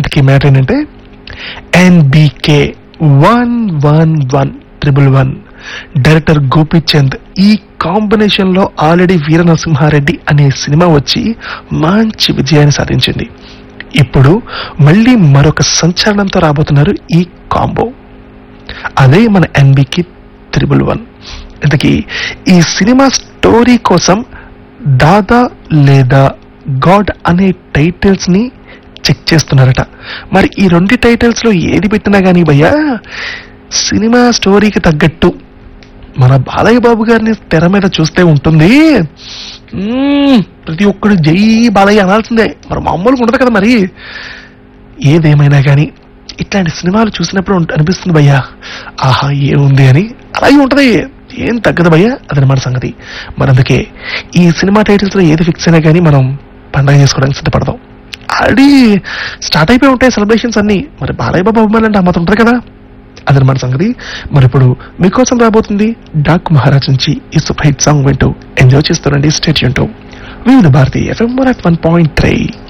ఇంతకీ మ్యాటర్ ఏంటంటే NBK one one one triple one director Gopichand ఈ కాంబినేషన్ లో ఆల్రెడీ వీర నరసింహారెడ్డి అనే సినిమా వచ్చి మంచి విజయాన్ని సాధించింది ఇప్పుడు మళ్ళీ మరొక సంచలనంతో రాబోతున్నారు ఈ కాంబో అదే మన ఎన్బికి త్రిబుల్ వన్ ఇంతకీ ఈ సినిమా స్టోరీ కోసం దాదా లేదా గాడ్ అనే టైటిల్స్ ని చెక్ చేస్తున్నారట మరి ఈ రెండు టైటిల్స్ లో ఏది పెట్టినా గానీ భయ్యా సినిమా స్టోరీకి తగ్గట్టు మన బాలయ్య బాబు గారిని తెర మీద చూస్తే ఉంటుంది మ్మ్, ప్రతి ఒక్కడు జై బాలయ్య అనాల్సిందే మరి మామూలుగా ఉండదు కదా మరి ఏదేమైనా కానీ ఇట్లాంటి సినిమాలు చూసినప్పుడు ఉంట- అనిపిస్తుంది భయ్యా ఆహా ఏముంది అని అలాగే ఉంటది ఏం తగ్గదు భయ్యా అదనమాట సంగతి మరి అందుకే ఈ సినిమా టైటిల్స్ లో ఏది ఫిక్స్ అయినా కానీ మనం పండగ చేసుకోవడానికి సిద్ధపడదాం ఆల్రెడీ స్టార్ట్ అయిపోయి ఉంటాయి సెలబ్రేషన్స్ అన్ని మరి బాలయ్య బాబు అభిమానులు అంటే అమ్మతో ఉంటారు కదా అదనమాట సంగతి మరి ఇప్పుడు మీకోసం రాబోతుంది డాక్ మహారాజ్ నుంచి ఈ సూపర్ హిట్ సాంగ్ వింటూ ఎంజాయ్ చేస్తారండి state Vividh Bharati FM one point three